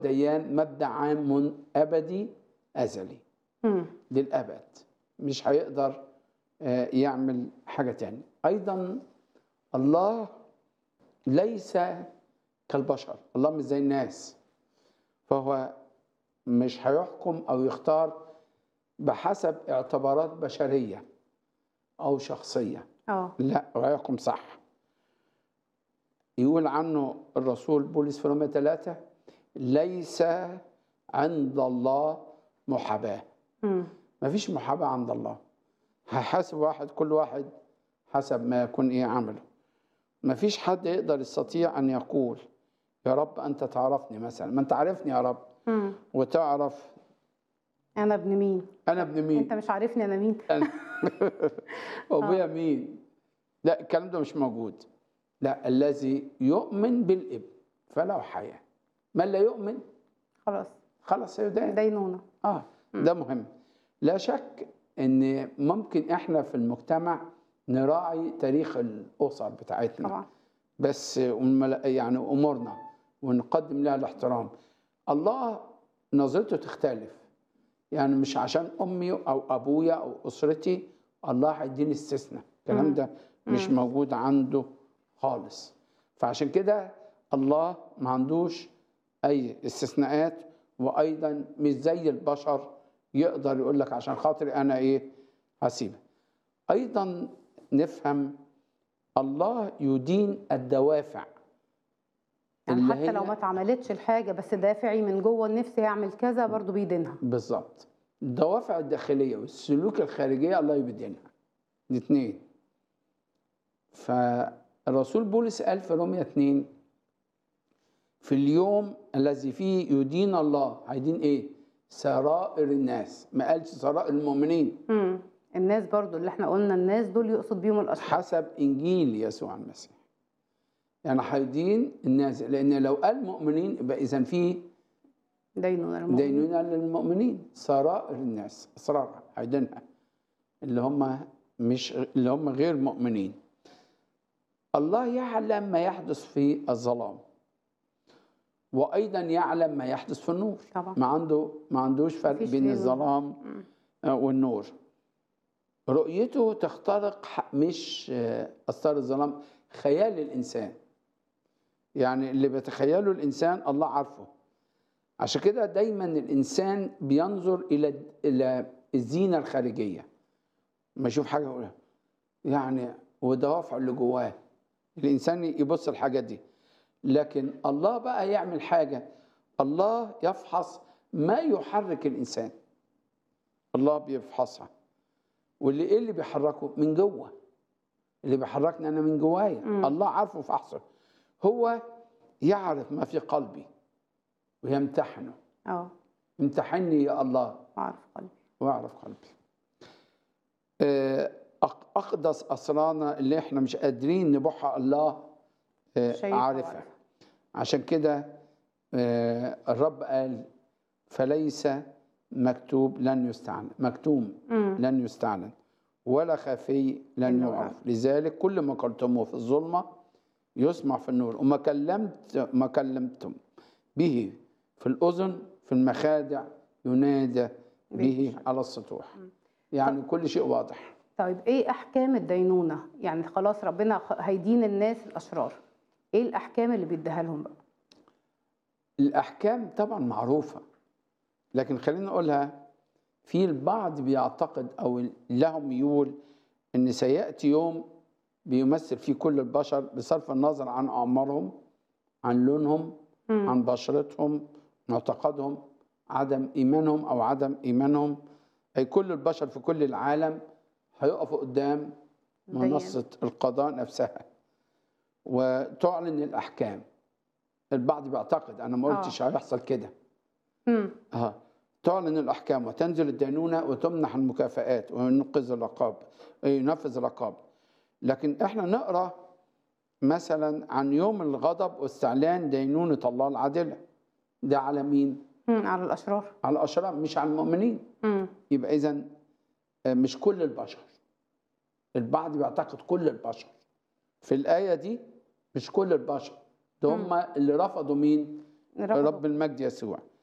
ديان مبدأ عام من أبدي أزلي مم. للأبد مش هيقدر آه، يعمل حاجة تاني أيضا الله ليس كالبشر الله مش زي الناس فهو مش هيحكم أو يختار بحسب اعتبارات بشرية أو شخصية اه لا ويحكم صح يقول عنه الرسول بولس في رومية ثلاثة ليس عند الله محاباة مم. ما فيش محاباة عند الله هيحاسب واحد كل واحد حسب ما يكون ايه عمله ما فيش حد يقدر يستطيع ان يقول يا رب انت تعرفني مثلا ما انت عارفني يا رب مم. وتعرف انا ابن مين انا ابن مين انت مش عارفني انا مين وابويا مين لا الكلام ده مش موجود لا الذي يؤمن بالابن فله حياه من لا يؤمن خلاص خلاص يدان دينونه اه ده مهم لا شك ان ممكن احنا في المجتمع نراعي تاريخ الاسر بتاعتنا طبعا بس والملا- يعني امورنا ونقدم لها الاحترام الله نظرته تختلف يعني مش عشان امي او ابويا او اسرتي الله هيديني استثناء الكلام مم. ده مش مم. موجود عنده خالص فعشان كده الله ما عندوش اي استثناءات وايضا مش زي البشر يقدر يقول لك عشان خاطري انا ايه هسيبك ايضا نفهم الله يدين الدوافع يعني اللي حتى لو هي- ما اتعملتش الحاجه بس دافعي من جوه النفس يعمل كذا برضو بيدينها بالظبط الدوافع الداخليه والسلوك الخارجيه الله يبدينها الاثنين فالرسول بولس قال في رومية 2 في اليوم الذي فيه يدين الله هيدين ايه سرائر الناس ما قالش سرائر المؤمنين مم. الناس برضو اللي احنا قلنا الناس دول يقصد بيهم الاشخاص حسب انجيل يسوع المسيح يعني هيدين الناس لان لو قال مؤمنين يبقى اذا في دينونه المؤمن. دينونة للمؤمنين سرائر الناس اسرارها هيدينها اللي هم مش اللي هم غير مؤمنين الله يعلم ما يحدث في الظلام وايضا يعلم ما يحدث في النور طبعا ما عنده ما عندوش فرق مفيش بين بينه. الظلام مم. آه، والنور رؤيته تخترق ح- مش آه، أستار الظلام خيال الإنسان يعني اللي بيتخيله الإنسان الله عارفه عشان كده دايما الإنسان بينظر إلى إلى الزينة الخارجية ما يشوف حاجة يقولها يعني والدوافع اللي جواه الإنسان يبص الحاجات دي لكن الله بقى يعمل حاجة الله يفحص ما يحرك الإنسان الله بيفحصها واللي ايه اللي بيحركه من جوه اللي بيحركني انا من جوايا مم. الله عارفه فحصه هو يعرف ما في قلبي ويمتحنه اه امتحني يا الله اعرف قلبي واعرف قلبي آه، أق- اقدس اسرارنا اللي احنا مش قادرين نبوحها الله آه، شايفها عارفها وعارفها. عشان كده آه، الرب قال فليس مكتوب لن يستعلن مكتوم مم. لن يستعلن ولا خفي لن إنه يعرف يعرف. لذلك كل ما قلتموه في الظلمة يسمع في النور وما كلمت ما كلمتم به في الأذن في المخادع ينادى به على السطوح يعني كل شيء واضح طيب ايه احكام الدينونه يعني خلاص ربنا خ- هيدين الناس الاشرار ايه الاحكام اللي بيديها لهم بقى الأحكام طبعا معروفة لكن خلينا نقولها في البعض بيعتقد أو لهم يقول إن سيأتي يوم بيمثل فيه كل البشر بصرف النظر عن أعمارهم عن لونهم مم. عن بشرتهم معتقدهم عدم إيمانهم أو عدم إيمانهم أي كل البشر في كل العالم هيقفوا قدام ديان. منصة القضاء نفسها وتعلن الأحكام البعض بيعتقد أنا ما آه. قلتش هيحصل كده مم. اه تعلن الاحكام وتنزل الدينونه وتمنح المكافآت وينقذ العقاب ينفذ العقاب لكن احنا نقرا مثلا عن يوم الغضب واستعلان دينونه الله العادله ده على مين؟ مم. على الاشرار على الاشرار مش على المؤمنين مم. يبقى اذا مش كل البشر البعض بيعتقد كل البشر في الايه دي مش كل البشر ده هم اللي رفضوا مين؟ رب رب المجد يسوع